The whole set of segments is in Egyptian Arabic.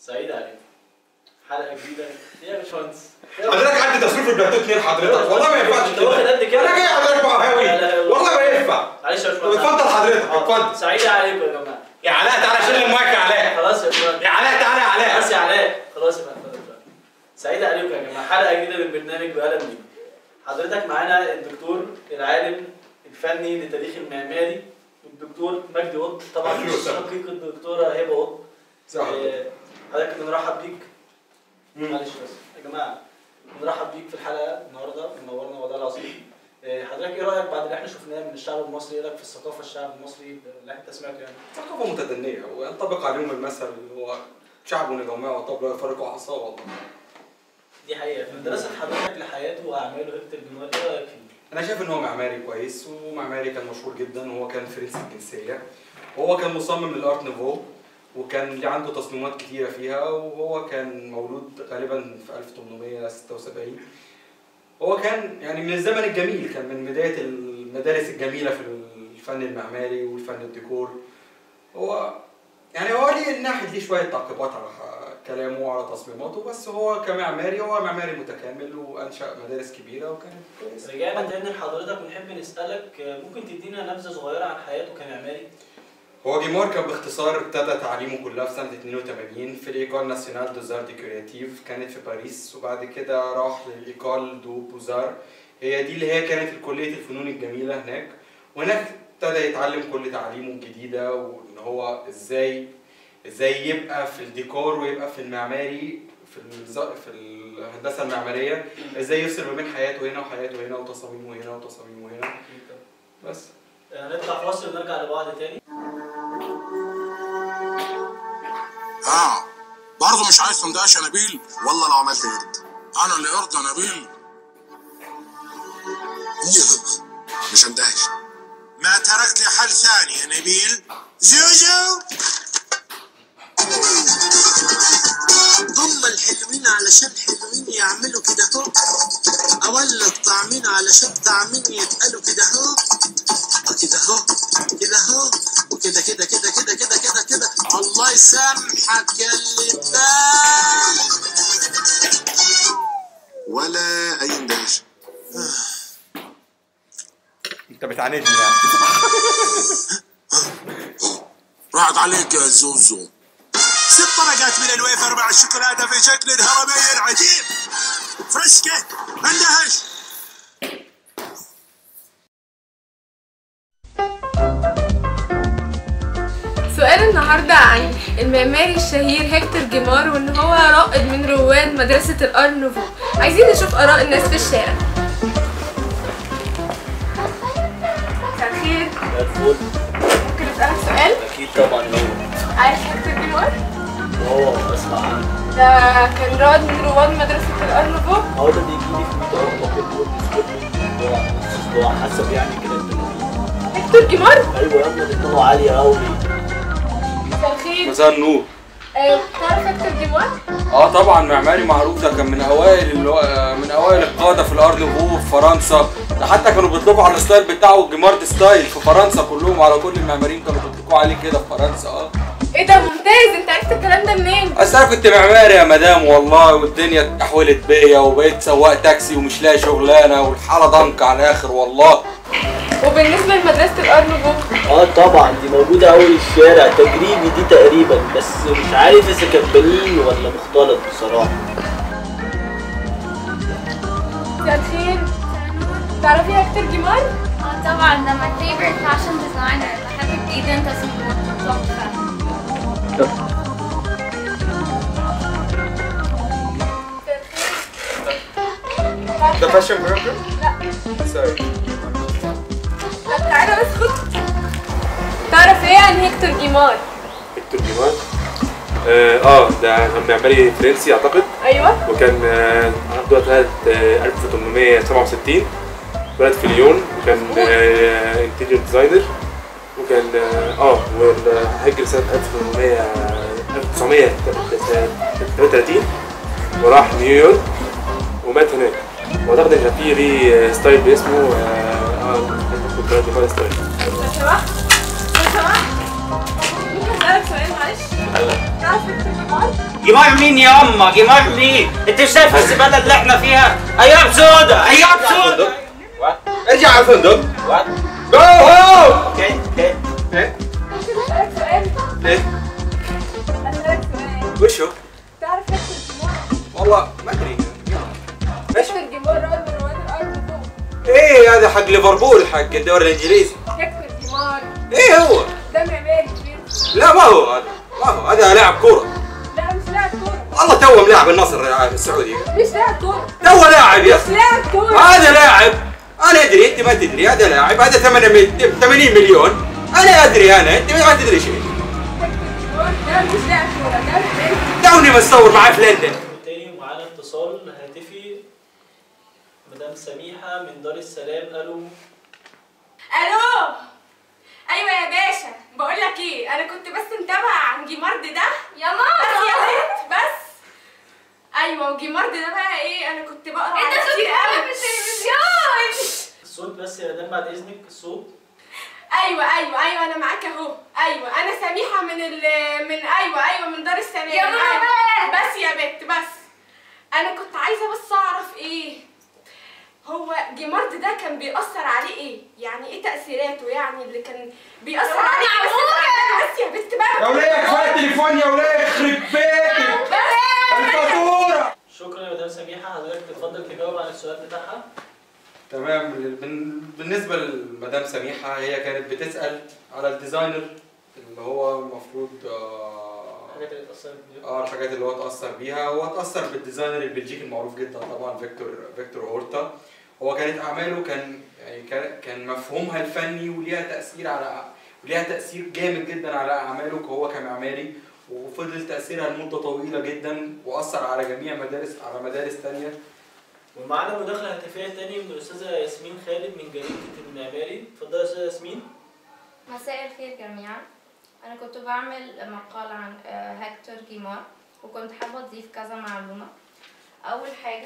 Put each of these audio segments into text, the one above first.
سعيد عليكم حلقه جديده يا باشمهندس حضرتك عندي تصوير في البلاتو اتنين حضرتك والله ما ينفعش انت واخد قد كده انا جاي حضرتك بقى لا لا هاوي لا. والله ما ينفع معلش يا طب باشمهندس اتفضل حضرتك حاضر. اتفضل سعيد عليكم يا جماعه يا علاء تعالى شيل المايك يا علاء خلاص يا باشمهندس يا علاء تعالى يا علاء خلاص يا علاء خلاص يا باشمهندس سعيد عليكم يا جماعه حلقه جديده من برنامج بقلم دي حضرتك معانا الدكتور العالم الفني للتاريخ المعماري الدكتور مجدي قط طبعا أهلا مش وسهلا. شقيق الدكتوره هبه قط صح. آه، حضرتك بنرحب بيك مم. معلش بس يا جماعه بنرحب بيك في الحلقه النهارده منورنا والله العظيم آه، حضرتك ايه رايك بعد اللي احنا شفناه من الشعب المصري ايه رايك في الثقافه الشعب المصري اللي انت سمعته يعني ثقافة متدنية وينطبق عليهم المثل اللي هو شعب نظامي وطب لا يفرق عصا والله دي حقيقه في دراسه حضرتك لحياته واعماله هيكتور جنوار ايه رايك فيه؟ انا شايف ان هو معماري كويس ومعماري كان مشهور جدا وهو كان فرنسي الجنسيه وهو كان مصمم للارت نوفو وكان ليه عنده تصميمات كتيره فيها وهو كان مولود غالبا في 1876 هو كان يعني من الزمن الجميل كان من بدايه المدارس الجميله في الفن المعماري والفن الديكور هو يعني هو ليه ناحيه ليه شويه تعقيبات على كلامه وعلى تصميماته بس هو كمعماري هو معماري متكامل وانشا مدارس كبيره وكانت كويسه رجعنا تاني لحضرتك ونحب نسالك آه، ممكن تدينا نبذه صغيره عن حياته كمعماري؟ هو جيمار كان باختصار ابتدى تعليمه كلها في سنة 82 في الإيكول ناسيونال دو زار دي كرياتيف كانت في باريس وبعد كده راح للإيكول دو بوزار هي دي اللي هي كانت كلية الفنون الجميلة هناك وهناك ابتدى يتعلم كل تعليمه الجديدة وإن هو إزاي إزاي يبقى في الديكور ويبقى في المعماري في الز... في الهندسة المعمارية إزاي يفصل ما بين حياته هنا وحياته هنا وتصاميمه هنا وتصاميمه هنا بس آه، نطلع فاصل ونرجع لبعض تاني اه برضه مش عايز تندهش يا نبيل والله لو عملت قرد انا اللي ارضى يا نبيل مش هندهش ما تركت لي حل ثاني يا نبيل زوزو هم الحلوين علشان حلوين يعملوا كده هو اولد طعمين علشان طعمين يتقالوا كده هو آه كده هو كده هو وكده كده كده كده كده كده كده الله يسامحك يا اللي فات ولا اي اندهاش أنت بتعاندني يعني راحت عليك يا زوزو ست طبقات من الويفر مع الشوكولاته في شكل هرمي عجيب فريسكه اندهش سؤال النهاردة عن المعماري الشهير هيكتور جيمار وان هو رائد من رواد مدرسة الار نوفو عايزين نشوف اراء الناس في الشارع مساء الخير الفول ممكن اسألك سؤال اكيد طبعا هو عارف هيكتور جيمار؟ هو اسمع عنه ده كان رائد من رواد مدرسة الار نوفو هو ده بيجي لي في 100 عقده كده هو هو حسب يعني كده انت هيكتور جيمار؟ ايوه يا ابني دماغه عاليه قوي مساء الخير مساء النور آه، تعرف هيكتور جيمار؟ اه طبعا معماري معروف ده كان من اوائل اللي هو من اوائل القاده في الار نوفو في فرنسا ده حتى كانوا بيطلقوا على الستايل بتاعه جيمارد ستايل في فرنسا كلهم على كل المعماريين كانوا بيطلقوا عليه كده في فرنسا اه ايه ده ممتاز انت عرفت الكلام ده منين؟ اصل انا كنت معماري يا مدام والله والدنيا اتحولت بيا وبقيت سواق تاكسي ومش لاقي شغلانه والحاله ضنك على الاخر والله وبالنسبة لمدرسة الار نوفو اه طبعا دي موجودة أول الشارع تجريبي دي تقريبا بس مش عارف إذا كان بنين ولا مختلط بصراحة مساء الخير تعرفي هيكتور جيمار؟ اه طبعا ده my favorite fashion designer بحب جدا تصميماته تحفة ده فاشن بروجرام؟ لا سوري طب تعالى بس خد تعرف ايه عن هيكتور جيمار؟ هيكتور جيمار اه آه، ده كان معماري فرنسي اعتقد ايوه وكان آه، عنده اتولد آه، 1867 اتولد في ليون وكان انتيريور ديزاينر وكان اه اه وهجر سنة 1800 1933 وراح نيويورك ومات هناك واعتقد ان كان في ليه ستايل باسمه اه اه هيكتور جيمار ستايل لو سمحت لو سمحت ممكن اسالك سؤال معلش تعرف هيكتور جيمار؟ جمار مين يا اما جمار مين انت مش شايف الزباله اللي احنا فيها ايام سودا ايام سودا ارجع على الفندق وات جو هوم اوكي اوكي اسالك سؤال ليه؟ اسالك سؤال وشو؟ تعرف هيكتور جيمار والله ما ادري ايش؟ هيكتور جيمار رائد من رواد الارض فوق ايه هذا حق ليفربول حق الدوري الانجليزي هيكتور جيمار ايه هو ده معماري كبير لا ما هو هذا ما هو هذا لاعب كوره لا مش لاعب كوره والله تو ملاعب النصر السعودي مش لاعب كوره تو لاعب يا مش اخي لاعب كوره هذا لاعب انا ادري انت ما تدري هذا لاعب هذا 800 80 مليون انا ادري انا انت ما تدري شيء هيكتور جيمار ده مش لاعب كوره ده معماري توني متصور معاه في لندن بالتالي معانا اتصال هاتفي مدام سميحة من دار السلام الو الو ايوه يا باشا بقول لك ايه انا كنت بس متابعه عن جيمارد ده يا بس يا ماما بنت بس ايوه وجيمارد ده بقى ايه انا كنت بقرا انت عنه شفت كتير حاجه قوي في التلفزيون الصوت بس يا مدام بعد اذنك الصوت ايوه ايوه ايوه انا معاك اهو ايوه انا سميحه من ال من ايوه ايوه من دار السلام يا ماما أيوة. بقى. بس يا بنت بس انا كنت عايزه بس اعرف ايه هو جيمارد ده كان بيأثر عليه ايه؟ يعني ايه تأثيراته يعني اللي كان بيأثر يا ماما عليه بس عمورة. بس يا بنت بقى يا وليه كفايه التليفون يا وليه يخرب بيتك الفاتوره شكرا يا مدام سميحة حضرتك تتفضل تجاوب على السؤال بتاعها تمام بال- بالنسبه لمدام سميحه هي كانت بتسال على الديزاينر اللي هو المفروض آه، الحاجات اللي اتأثرت بيها اه الحاجات اللي هو اتأثر بيها هو اتأثر بالديزاينر البلجيكي المعروف جدا طبعا فيكتور فيكتور هورتا هو كانت اعماله كان يعني كان كان مفهومها الفني وليها تأثير على وليها تأثير جامد جدا على اعماله هو كمعماري وفضل تأثيرها لمدة طويلة جدا وأثر على جميع مدارس على مدارس تانية ومعانا مداخلة هاتفية تاني من الأستاذة ياسمين خالد من جريدة المعماري اتفضلي يا أستاذة ياسمين مساء الخير جميعا انا كنت بعمل مقال عن آه، هكتور جيمار وكنت حابه اضيف كذا معلومه اول حاجه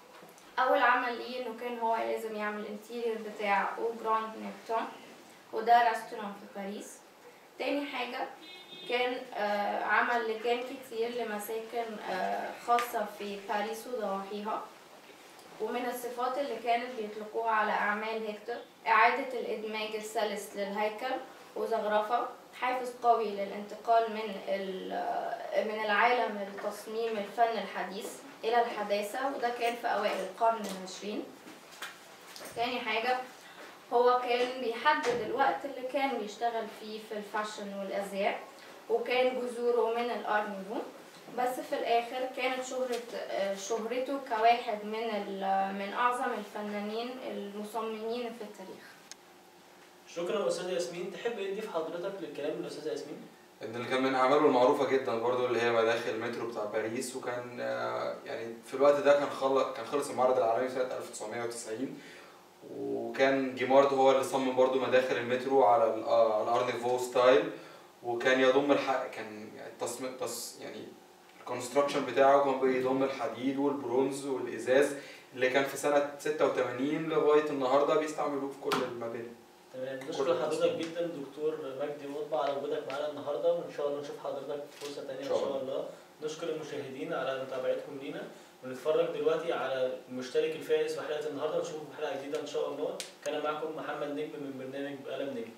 اول عمل ليه انه كان هو لازم يعمل الانتيريور بتاع او جراند نيبتون وده ريستوران في باريس تاني حاجه كان آه، عمل لكان كتير لمساكن آه، خاصه في باريس وضواحيها ومن الصفات اللي كانت بيطلقوها على أعمال هكتور إعادة الإدماج السلس للهيكل وزخرفة حافز قوي للانتقال من ال- من العالم التصميم الفن الحديث إلى الحداثة وده كان في أوائل القرن العشرين تاني حاجة هو كان بيحدد الوقت اللي كان بيشتغل فيه في الفاشن والأزياء وكان جذوره من الأرنيفو بس في الآخر كانت شهرة آه، شهرته كواحد من ال- من أعظم الفنانين المصممين في التاريخ شكرا أستاذة ياسمين تحب إيه تضيف حضرتك للكلام من الأستاذة ياسمين؟ ان اللي كان من اعماله المعروفه جدا برضو اللي هي مداخل المترو بتاع باريس وكان آه، يعني في الوقت ده كان خلص كان خلص المعرض العالمي سنه 1990 وكان جيمارد هو اللي صمم برضو مداخل المترو على ال- آه، على الارنيفو ستايل وكان يضم الح... كان يعني تصميم تص... يعني الكونستراكشن بتاعه كان بيضم الحديد والبرونز والازاز اللي كان في سنه 86 لغايه النهارده بيستعملوه في كل المباني تمام نشكر حضرتك جدا دكتور مجدي مطبع على وجودك معانا النهارده وان شاء الله نشوف حضرتك في فرصه تانية ان شاء شاء الله نشكر المشاهدين على متابعتكم لينا ونتفرج دلوقتي على المشترك الفائز في حلقه النهارده ونشوفكم في حلقه جديده ان شاء الله كان معكم محمد نجم من برنامج بقلم نجم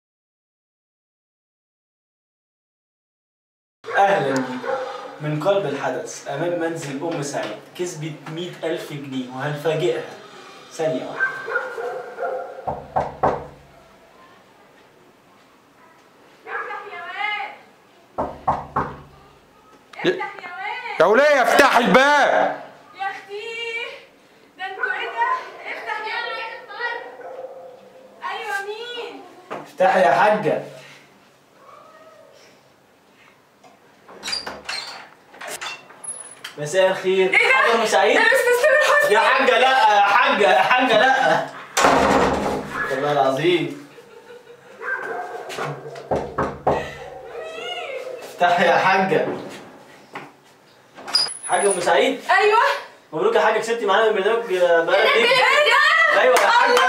أهلا بيكم من قلب الحدث أمام منزل أم سعيد كسبت مئة ألف جنيه وهنفاجئها ثانية واحدة افتح يا واد افتح يا واد يا وليه افتح الباب يا اختي ده انتوا ايه ده افتح يا واد ايوه مين افتحي يا حاجة مساء الخير ايه ده؟ حاجة مش سعيد ده الاستاذ تامر حسني يا حاجة لا يا حاجة يا حاجة لا والله العظيم افتحي يا حاجة حاجة أم سعيد ايوه مبروك يا حاجة كسبتي معانا من برنامج بقى ايوه يا حاجة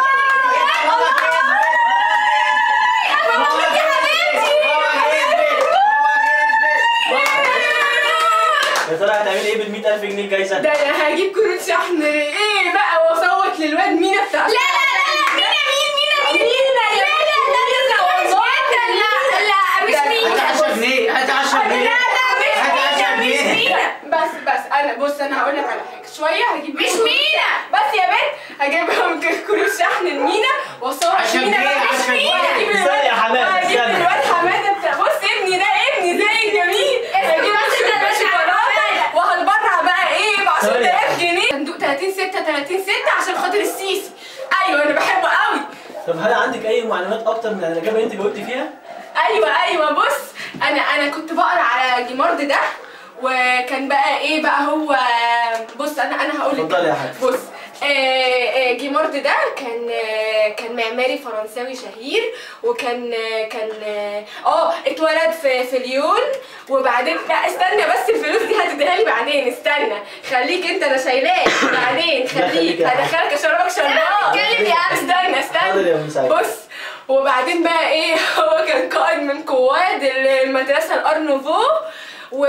100000 جنيه جايزه ده انا هجيب كروت شحن ايه بقى واصوت للواد مينا بتاع لا لا لا مينا مين مينا مين مينا لا لا لا لا لا لا مش هات 10 جنيه هات 10 لا جنيه لا مش هات 10 مينا مش جنيه مينا بس بس انا بص انا هقول لك على حاجه شويه هجيب مش مينا بس يا بنت هجيب لهم كروت شحن لمينا واصور عشان مينا إيه؟ بقى. مش عشان مينا إيه؟ هجيب استنى يا حماد، هجيب استنى. الواد حماده بتاع بص ابني ده ابني زي جميل هجيب له شوكولاته وهنبرع بقى ايه ب 10000 جنيه صندوق 30 6 30 6 عشان خاطر السيسي ايوه انا بحبه قوي طب هل عندك اي معلومات اكتر من الاجابه اللي انت جاوبتي فيها؟ ايوه ايوه بص انا انا كنت بقرا على جيمارد ده وكان بقى ايه بقى هو بص انا انا هقول لك اتفضلي يا حاج. بص آه، آه، جيمارد ده كان آه، كان معماري فرنساوي شهير وكان آه، كان اه آه، اتولد في في ليون وبعدين لا استنى بس الفلوس دي هتديها لي بعدين استنى خليك انت انا شايلاك بعدين خليك خليك يا حاج. هدخلك اشربك شربات اتكلم يا عم. استنى استنى حاضر يا أم سعيد. بص وبعدين بقى ايه هو كان قائد من قواد المدرسه الارنوفو و...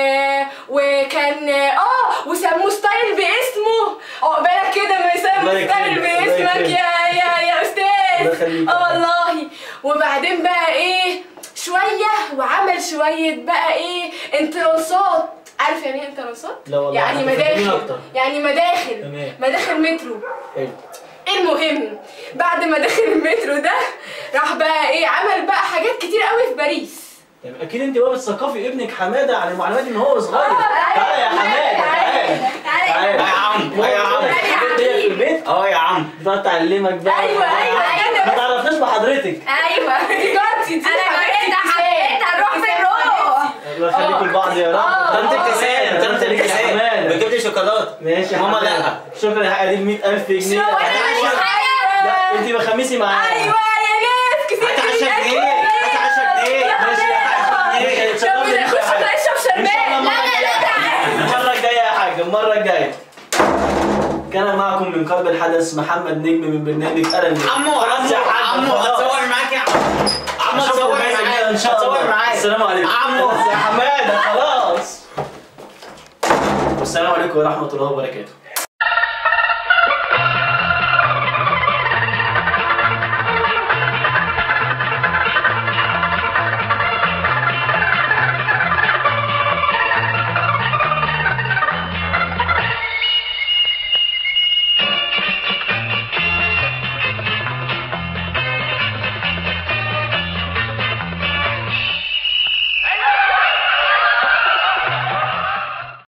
وكان اه وسموه ستايل باسمه عقبالك كده ما الله يسموا ستايل يكرمك، الله باسمك يكرمك. يا يا يا الله استاذ يخليك. اه والله وبعدين بقى ايه شويه وعمل شويه بقى ايه انترانسات عارف يعني ايه انترانسات؟ لا والله، يعني احنا فاهمين مداخل أكتر. يعني مداخل تمام. مداخل مترو حلو المهم بعد ما دخل المترو ده راح بقى ايه عمل بقى حاجات كتير قوي في باريس يعني اكيد انت بقى بتثقفي ابنك حماده عن المعلومات ان هو صغير آه، تعالى يا حماده تعالى تعالى يا عم يا عم الحاجات دي في البيت اه يا عم بتقعد تعلمك بقى ايوه ايوه ما ايوه تعرفناش بحضرتك ايوه دي جارتي دي انا حبيبتي بقيت حبيت اروح في الروح الله يخليكم لبعض يا رب آه. ده انت الكسال ده انت يا الكسال حماده بجيب لي شوكولاته ماشي يا ماما حمادة. لا. شكرا يا حبيبي 100000 جنيه شو انا مش حاجه لا انت بخمسي معايا ايوه يا ناس كتير هات 10 جنيه هات 10 جنيه ماشي يا حاج. ماشي، اتشرفت بيك يا خش حاج. اشرب ان شاء الله شربات المره الجايه المره الجايه يا حاج المره الجايه كان معكم من قلب الحدث محمد نجم من برنامج ألم عمو خلاص يا عمو حاج، عمو خلاص. اتصور معاك يا عم عمو أشوفكم اتصور بإذن الله معاك ان شاء الله اتصور معاك السلام عليكم عمو خلاص يا حماده خلاص والسلام عليكم ورحمه الله وبركاته